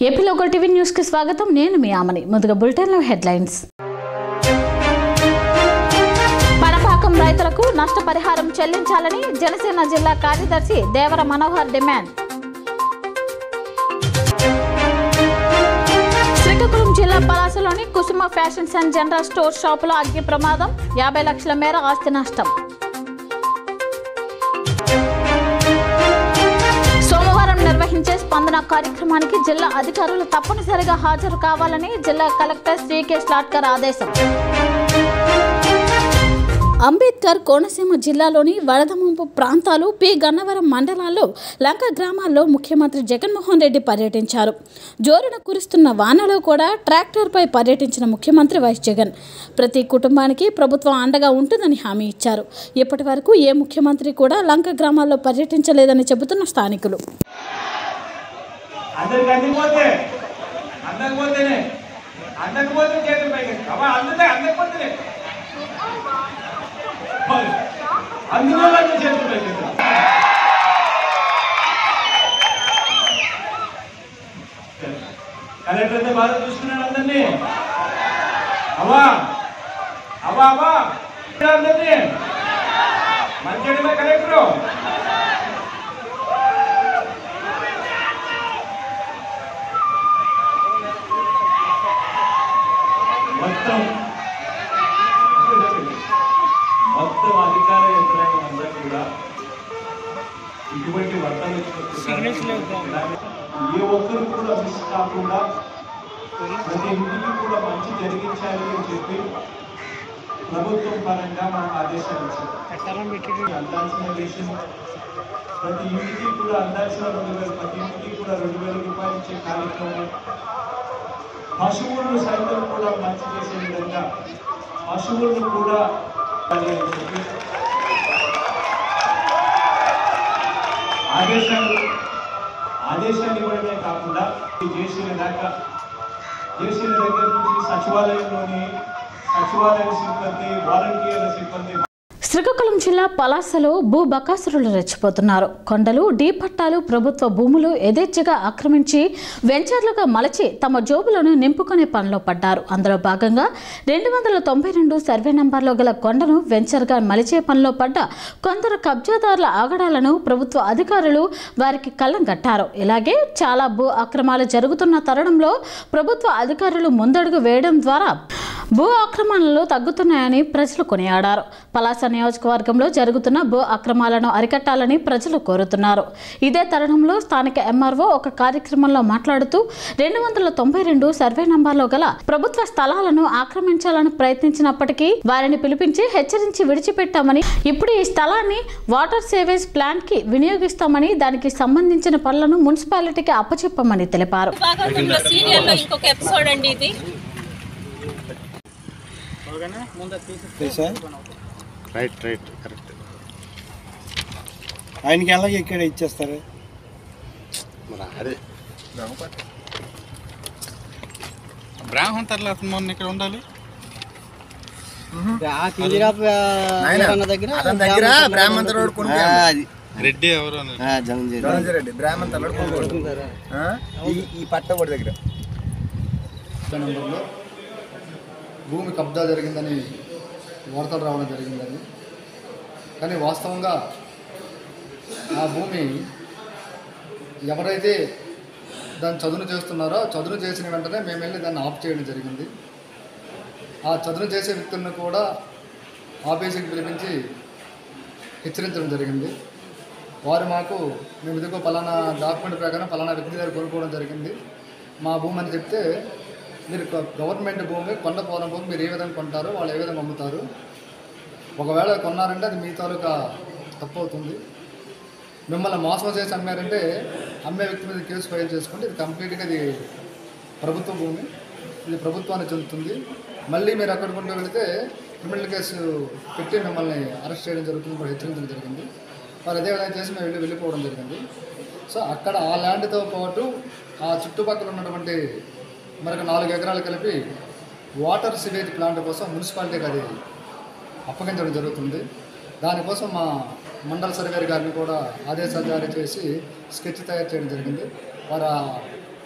AP local TV news కి స్వాగతం నేను మీ ఆమని ముందుగా బులెటిన్లో హెడ్లైన్స్ పనపాకం రైతులకు నష్టపరిహారం చెల్లించాలని జనసేన జిల్లా కార్యదర్శి దేవర మనోహర్ డిమాండ్ శ్రీకాకుళం జిల్లా పలాసలోని Kusuma fashions and general store షాపులో అగ్ని ప్రమాదం యాభై లక్షల మేర ఆస్తి నష్టం సోమవారం నిర్వహించే స్పందన కార్యక్రమానికి జిల్లా అధికారులు తప్పనిసరిగా హాజరు కావాలని జిల్లా కలెక్టర్ శ్రీకే స్లాట్కర్ ఆదేశం అంబేద్కర్ కోనసీమ జిల్లాలోని వరద ముంపు ప్రాంతాలు పి గన్నవరం మండలాల్లో లంక గ్రామాల్లో ముఖ్యమంత్రి జగన్మోహన్ రెడ్డి పర్యటించారు జోరున కురుస్తున్న వానలో కూడా ట్రాక్టర్పై పర్యటించిన ముఖ్యమంత్రి వైఎస్ జగన్ ప్రతి కుటుంబానికి ప్రభుత్వం అండగా ఉంటుందని హామీ ఇచ్చారు ఇప్పటి వరకు ఏ ముఖ్యమంత్రి కూడా లంక గ్రామాల్లో పర్యటించలేదని చెబుతున్న స్థానికులు అందరికి అందిపోతే అందకపోతేనే అందకపోతే చేతులు పైకి అబ్బా అందుతే అందకపోతేనే అందులో వాళ్ళు చేతులు పైకి కలెక్టర్ అయితే బాగా చూసుకున్నాడు అందరినీ అవ్వా అవ్వా అవ్వా అందరినీ మంచి కలెక్టరు మొత్తం మొత్తం అధికార యంత్రాంగం అంతా కూడా ఇటువంటి వర్తలు ఏ ఒక్కరు కూడా మిస్ కాకుండా ప్రతి ఇంటికి కూడా మంచి జరిగించాలి అని చెప్పి ప్రభుత్వం పరంగా మనకు ఆదేశాలు ఇచ్చారు అందాల్సిన విషయం ప్రతి ఇంటికి కూడా అందాల్సిన రెండు వేలు ప్రతి ఇంటికి కూడా రెండు వేల రూపాయలు ఇచ్చే కార్యక్రమం పశువులను సైతం కూడా మంచి చేసే విధంగా పశువులను కూడా అని చెప్పి ఆదేశాలు ఆదేశాలు ఇవ్వడమే కాకుండా ఈ జేసీల దాకా జేసీల దగ్గర నుంచి సచివాలయంలోని సచివాలయ సిబ్బంది వాలంటీర్ల సిబ్బంది శ్రీకాకుళం జిల్లా పలాసలో భూ బకాసురులు రెచ్చిపోతున్నారు కొండలు డీ పట్టాలు ప్రభుత్వ భూములు యథేచ్ఛగా ఆక్రమించి వెంచర్లుగా మలచి తమ జోబులను నింపుకునే పనిలో పడ్డారు అందులో భాగంగా రెండు వందల తొంభై రెండు సర్వే నంబర్లో గల కొండను వెంచర్గా మలిచే పనిలో పడ్డ కొందరు కబ్జాదారుల ఆగడాలను ప్రభుత్వ అధికారులు వారికి కళ్ళం కట్టారు ఇలాగే చాలా భూ అక్రమాలు జరుగుతున్న తరుణంలో ప్రభుత్వ అధికారులు ముందడుగు వేయడం ద్వారా భూ ఆక్రమణలు తగ్గుతున్నాయని ప్రజలు కొనియాడారు పలాస నియోజకవర్గంలో జరుగుతున్న భూ అక్రమాలను అరికట్టాలని ప్రజలు కోరుతున్నారు ఇదే తరుణంలో స్థానిక ఎంఆర్ఓ ఒక కార్యక్రమంలో మాట్లాడుతూ రెండు వందల తొంభై రెండు సర్వే నంబర్లో గల ప్రభుత్వ స్థలాలను ఆక్రమించాలని ప్రయత్నించినప్పటికీ వారిని పిలిపించి హెచ్చరించి విడిచిపెట్టామని ఇప్పుడు ఈ స్థలాన్ని వాటర్ సేవేజ్ ప్లాంట్ కి వినియోగిస్తామని దానికి సంబంధించిన పనులను మున్సిపాలిటీకి అప్పచెప్పమని తెలిపారు భాగంలో సీరియల్లో ఇంకొక ఎపిసోడ్ అండి ఇది రైట్ రైట్ కరెక్ట్ ఆయనకి ఎలాగ ఇక్కడ ఇచ్చేస్తారు మరి అదే బ్రాహ్మణ తర్వాత మొన్న ఇక్కడ ఉండాలి అతని దగ్గర బ్రాహ్మణ రోడ్ అది రెడ్డి ఎవరు అని జనం రెడ్డి బ్రాహ్మణ తల్లడు కొనుక్కోడు ఆ? ఈ ఈ పట్ట ఒకటి దగ్గర నెంబర్లో భూమి కబ్జా జరిగిందని వార్తలు రావడం జరిగిందని కానీ వాస్తవంగా ఆ భూమి ఎవరైతే దాన్ని చదును చేస్తున్నారో చదును చేసిన వెంటనే మేము వెళ్ళి దాన్ని ఆఫ్ చేయడం జరిగింది ఆ చదును చేసే వ్యక్తులను కూడా ఆఫీసుకి పిలిపించి హెచ్చరించడం జరిగింది వారు మాకు మేము ఇదిగో పలానా డాక్యుమెంట్ ప్రకారం పలానా వ్యక్తి దగ్గర కొనుక్కోవడం జరిగింది మా భూమి అని చెప్తే మీరు గ- గవర్నమెంట్ భూమి కొండ పోన భూమి మీరు ఏ విధంగా కొంటారు వాళ్ళు ఏ విధంగా అమ్ముతారు ఒకవేళ కొన్నారంటే అది మీ తాలూకా తప్పు అవుతుంది మిమ్మల్ని మోసం చేసి అమ్మారంటే అమ్మే వ్యక్తి మీద కేసు ఫైల్ చేసుకుంటే ఇది కంప్లీట్గా ఇది ప్రభుత్వ భూమి ఇది ప్రభుత్వానికి చెందుతుంది మళ్ళీ మీరు అక్కడ కొంటూ వెళితే క్రిమినల్ కేసు పెట్టి మిమ్మల్ని అరెస్ట్ చేయడం జరుగుతుంది కూడా హెచ్చరించడం జరిగింది వారు అదే విధంగా చేసి మేము వెళ్ళి వెళ్ళిపోవడం జరిగింది సో అక్కడ ఆ ల్యాండ్తో పాటు ఆ చుట్టుపక్కల ఉన్నటువంటి మరొక నాలుగు ఎకరాలు కలిపి వాటర్ సివేజ్ ప్లాంట్ కోసం మున్సిపాలిటీకి అది అప్పగించడం జరుగుతుంది దానికోసం మా మండల సర్వేర్ గారిని కూడా ఆదేశాలు జారీ చేసి స్కెచ్ తయారు చేయడం జరిగింది వారు ఆ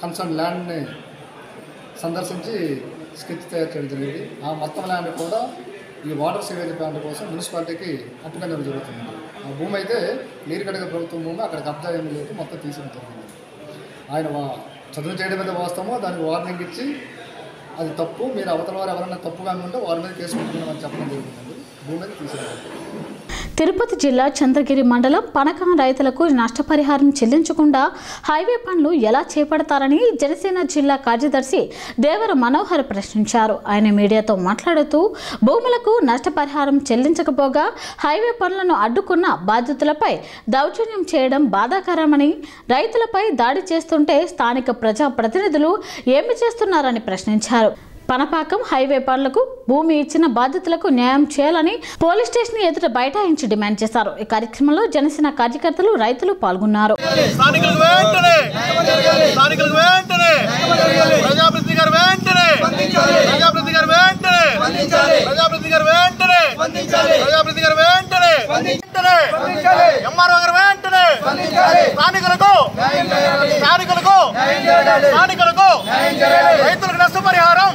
కన్సర్న్ ల్యాండ్ని సందర్శించి స్కెచ్ తయారు చేయడం జరిగింది ఆ మొత్తం ల్యాండ్ కూడా ఈ వాటర్ సివేజ్ ప్లాంట్ కోసం మున్సిపాలిటీకి అప్పగించడం జరుగుతుంది ఆ భూమి అయితే నీరు కడిగ ప్రభుత్వం భూమి అక్కడ కబ్జా ఏమీ లేదు మొత్తం తీసిన జరిగింది ఆయన వా- చదువు చేయడం మీద వాస్తవమో దానికి వార్నింగ్ ఇచ్చి అది తప్పు మీరు అవతల వారు ఎవరైనా తప్పుగా అనుకుంటే వారి మీద కేసు పెట్టుకున్నామని చెప్పడం జరుగుతుంది భూమి మీద తీసేయాలి తిరుపతి జిల్లా చంద్రగిరి మండలం పనకం రైతులకు నష్టపరిహారం చెల్లించకుండా హైవే పనులు ఎలా చేపడతారని జనసేన జిల్లా కార్యదర్శి దేవర మనోహర్ ప్రశ్నించారు ఆయన మీడియాతో మాట్లాడుతూ భూములకు నష్టపరిహారం చెల్లించకపోగా హైవే పనులను అడ్డుకున్న బాధితులపై దౌర్జన్యం చేయడం బాధాకరమని రైతులపై దాడి చేస్తుంటే స్థానిక ప్రజా ప్రతినిధులు ఏమి చేస్తున్నారని ప్రశ్నించారు పనపాకం హైవే పనులకు భూమి ఇచ్చిన బాధితులకు న్యాయం చేయాలని పోలీస్ స్టేషన్ ఎదుట బైఠాయించి డిమాండ్ చేశారు ఈ కార్యక్రమంలో జనసేన కార్యకర్తలు రైతులు పాల్గొన్నారు స్థానికులకు వెంటనే స్థానికులకు వెంటనే ప్రజాప్రతినిధి గారు వెంటనే ప్రజాప్రతినిధి గారు వెంటనే ప్రజాప్రతినిధి గారు వెంటనే ప్రజాప్రతినిధి గారు వెంటనే వెంటనే ఎంఆర్ఓ గారు వెంటనే స్థానికులకు స్థానికులకు స్థానికులకు రైతులకు నష్టపరిహారం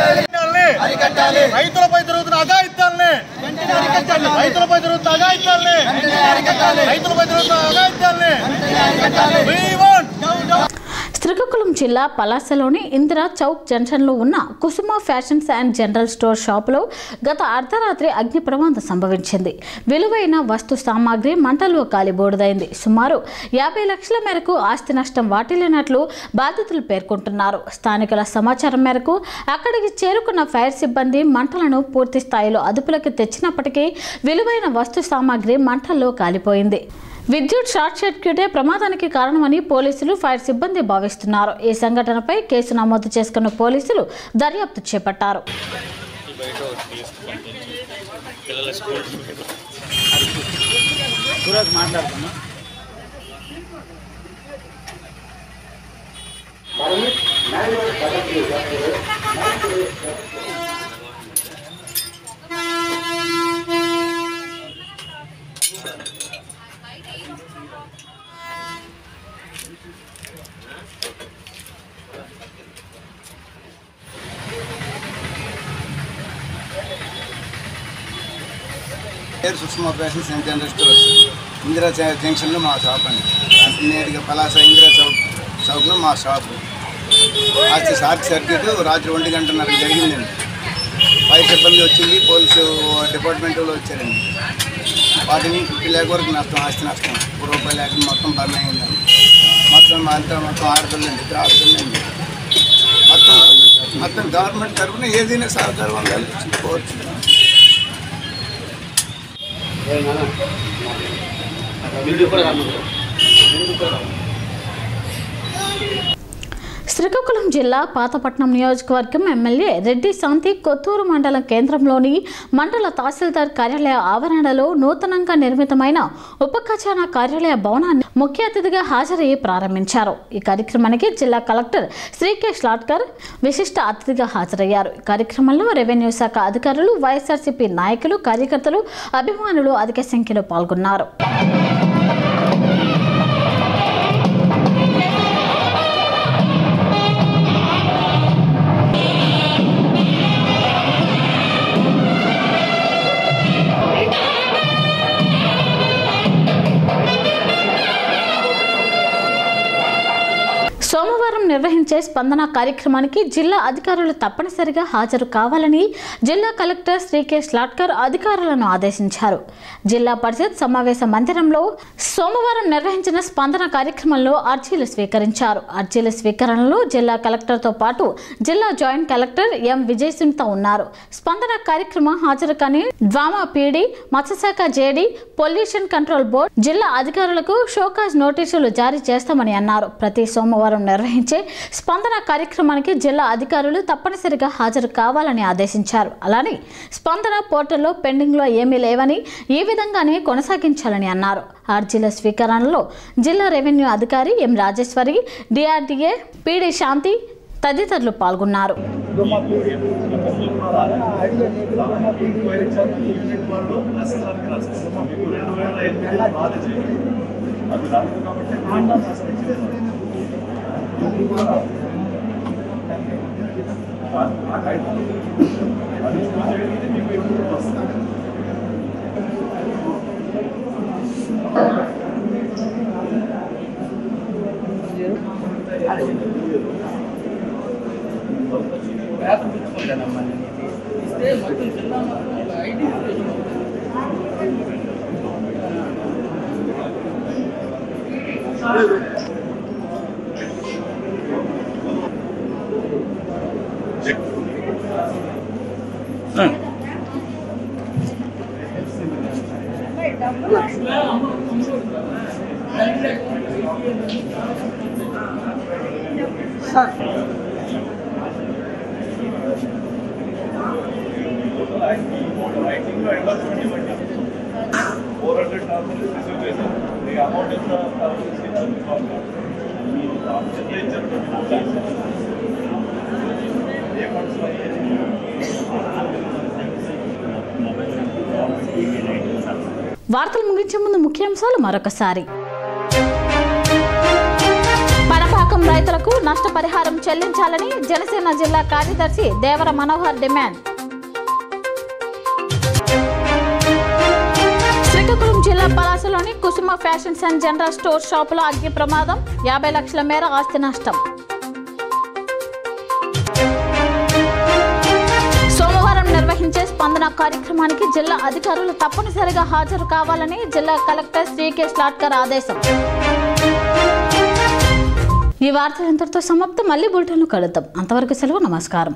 రైతులపై జరుగుతున్న అఘాయిత్యాలని రైతులపై జరుగుతున్న అఘాయిత్యాలని రైతులపై జరుగుతున్న అఘాయిత్యాలని We want శ్రీకాకుళం జిల్లా పలాసలోని ఇందిరా చౌక్ జంక్షన్లో ఉన్న Kusuma fashions and general store షాపులో గత అర్ధరాత్రి అగ్ని ప్రమాదం సంభవించింది విలువైన వస్తు సామాగ్రి మంటల్లో కాలిబోడుదైంది సుమారు యాభై లక్షల మేరకు ఆస్తి నష్టం వాటిల్లినట్లు బాధితులు పేర్కొంటున్నారు స్థానికుల సమాచారం మేరకు అక్కడికి చేరుకున్న ఫైర్ సిబ్బంది మంటలను పూర్తి స్థాయిలో అదుపులోకి తెచ్చినప్పటికీ విలువైన వస్తు సామాగ్రి మంటల్లో కాలిపోయింది విద్యుత్ షార్ట్ సర్క్యూటే ప్రమాదానికి కారణమని పోలీసులు ఫైర్ సిబ్బంది భావిస్తున్నారు ఈ సంఘటనపై కేసు నమోదు చేసుకున్న పోలీసులు దర్యాప్తు చేపట్టారు పేరు సుష్మా ఫ్యాషన్ సెంట్ జనరల్ స్టోర్స్ ఇందిరా జ- జంక్షన్లో మా షాప్ అండి నేరుగా పలాస ఇందిరా చౌక్ చౌక్లో మా షాప్ రాత్రి షార్ట్ సర్క్యూట్ రాత్రి ఒంటి గంటన్నర జరిగిందండి ఫైర్ సిబ్బంది వచ్చింది పోలీసు డిపార్ట్మెంట్ వాళ్ళు వచ్చారండి వాటిని ఫిఫ్టీ ల్యాక్ వరకు నష్టం ఆస్తి నష్టం ఒక రూపాయలు లేక మొత్తం బర్న్ అయిందండి మొత్తం మా అంతా మొత్తం ఆడపిల్లండి ఇద్దరు ఆడపిల్లండి మొత్తం మొత్తం గవర్నమెంట్ తరఫున ఏదైనా సహకారం ఉండాలి కోరుచున్నాం శ్రీకాకుళం జిల్లా పాతపట్నం నియోజకవర్గం ఎమ్మెల్యే రెడ్డి శాంతి కొత్తూరు మండలం కేంద్రంలోని మండల తహసీల్దార్ కార్యాలయ ఆవరణలో నూతనంగా నిర్మితమైన ఉప ఖజానా కార్యాలయ భవనాన్ని ముఖ్య అతిథిగా హాజరయ్యి ప్రారంభించారు ఈ కార్యక్రమానికి జిల్లా కలెక్టర్ శ్రీకేష్ లాట్కర్ విశిష్ట అతిథిగా హాజరయ్యారు ఈ కార్యక్రమంలో రెవెన్యూ శాఖ అధికారులు వైఎస్ఆర్సీపీ నాయకులు కార్యకర్తలు అభిమానులు అధిక సంఖ్యలో పాల్గొన్నారు సోమవారం నిర్వహించే స్పందన కార్యక్రమానికి జిల్లా అధికారులు తప్పనిసరిగా హాజరు కావాలని జిల్లా కలెక్టర్ శ్రీకేష్ లాట్కర్ అధికారులను ఆదేశించారు జిల్లా పరిషత్ సమావేశ మందిరంలో సోమవారం నిర్వహించిన స్పందన కార్యక్రమంలో అర్జీలు స్వీకరించారు అర్జీల స్వీకరణలో జిల్లా కలెక్టర్తో పాటు జిల్లా జాయింట్ కలెక్టర్ ఎం విజయ్ సింగ్తో ఉన్నారు స్పందన కార్యక్రమం హాజరు కాని డ్వామా పీడీ మత్స్యశాఖ జేడీ పొల్యూషన్ కంట్రోల్ బోర్డు జిల్లా అధికారులకు షోకాజ్ నోటీసులు జారీ చేస్తామని అన్నారు ప్రతి సోమవారం నిర్వహించే స్పందన కార్యక్రమానికి జిల్లా అధికారులు తప్పనిసరిగా హాజరు కావాలని ఆదేశించారు అలానే స్పందన పోర్టల్లో పెండింగ్లో ఏమీ లేవని ఈ విధంగానే కొనసాగించాలని అన్నారు అర్జీల స్వీకరణలో జిల్లా రెవెన్యూ అధికారి M Rajeswari DRDA PD Shanti తదితరులు పాల్గొన్నారు వార్తలు ముగించే ముందు ముఖ్యాంశాలు మరొకసారి పనపాకం రైతులకు నష్టపరిహారం చెల్లించాలని జనసేన జిల్లా కార్యదర్శి దేవర మనోహర్ డిమాండ్ శ్రీకాకుళం జిల్లా పలాసలోని Kusuma fashions and general store షాపులో అగ్ని ప్రమాదం యాభై లక్షల మేర ఆస్తి నష్టం సోమవారం నిర్వహించే స్పందన కార్యక్రమానికి జిల్లా అధికారులు తప్పనిసరిగా హాజరు కావాలని జిల్లా కలెక్టర్ శ్రీకే స్లాట్కర్ ఆదేశం ఈ వార్తలు ఇంతటితో సమాప్తం మళ్ళీ బులెటిన్లు కలుద్దాం అంతవరకు సెలవు నమస్కారం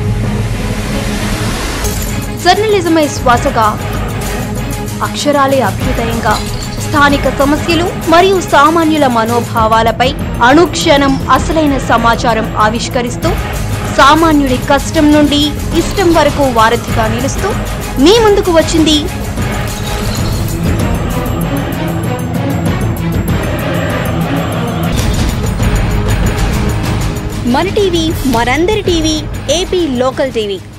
జర్నలిజమే శ్వాసగా అక్షరాలే అభ్యుదయంగా స్థానిక సమస్యలు మరియు సామాన్యుల మనోభావాలపై అనుక్షణం అసలైన సమాచారం ఆవిష్కరిస్తూ సామాన్యుడి కష్టం నుండి ఇష్టం వరకు వారధిగా నిలుస్తూ మీ ముందుకు వచ్చింది మన టీవీ మనందరి టీవీ ఏపీ లోకల్ టీవీ